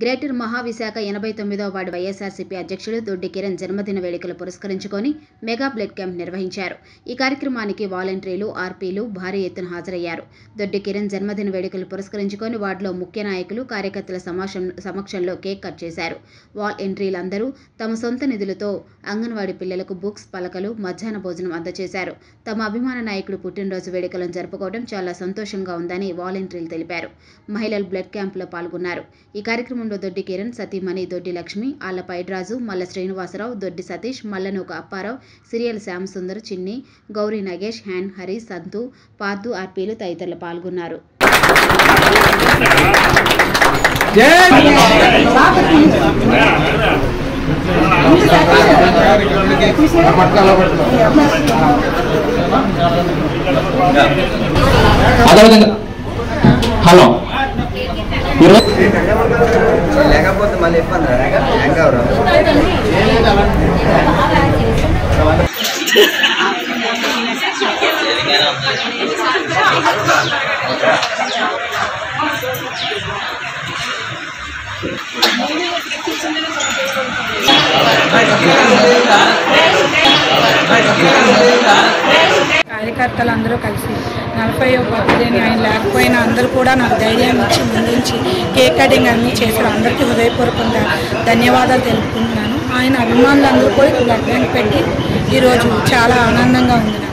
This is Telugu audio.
గ్రేటర్ మహావిశాఖ ఎనభై తొమ్మిదవ వార్డు వైఎస్ఆర్సీపీ అధ్యక్షుడు దొడ్డి కిరణ్ జన్మదిన వేడుకలు పురస్కరించుకొని మెగా బ్లడ్ క్యాంప్ నిర్వహించారు ఈ కార్యక్రమానికి వాలంటీర్లు ఆర్పీలు భారీ ఎత్తున హాజరయ్యారు దొడ్డి కిరణ్ జన్మదిన వేడుకలు పురస్కరించుకొని వార్డులో ముఖ్య నాయకులు కార్యకర్తల సమాశం సమక్షంలో కేక్ కట్ చేశారు వాలంటీర్లందరూ తమ సొంత నిధులతో అంగన్వాడీ పిల్లలకు బుక్స్ పలకలు మధ్యాహ్న భోజనం అందజేశారు తమ అభిమాన నాయకుడు పుట్టినరోజు వేడుకలను జరుపుకోవడం చాలా సంతోషంగా ఉందని వాలంటీర్లు తెలిపారు మహిళలు బ్లడ్ క్యాంపులో పాల్గొన్నారు ఈ కార్యక్రమంలో దొడ్డి కిరణ్ సతీమణి దొడ్డి లక్ష్మి ఆళ్ల పైడ్రాజు మల్ల శ్రీనివాసరావు దొడ్డి సతీష్ మల్లనూక అప్పారావు సిరియల్ శ్యామసుందర్ చిన్ని గౌరీ నగేష్ హ్యాండ్ హరి సంతు పార్దు ఆర్పీలు తదితరులు పాల్గొన్నారు అదేవిధంగా హలో ఈరోజు లేకపోతే మళ్ళీ ఇబ్బంది హ్యాంగ్ అవరు కార్యకర్తలు కలిసి నలభై బర్త్డేని ఆయన లేకపోయినా అందరూ కూడా నాకు ధైర్యాన్ని ఇచ్చి ముందుంచి కేక్ కటింగ్ అన్నీ చేశారు అందరికీ హృదయపూర్వకంగా ధన్యవాదాలు తెలుపుకుంటున్నాను ఆయన అభిమానులందరూ కూడా బ్లడ్ బ్యాంక్ పెట్టి ఈరోజు చాలా ఆనందంగా ఉంది నాకు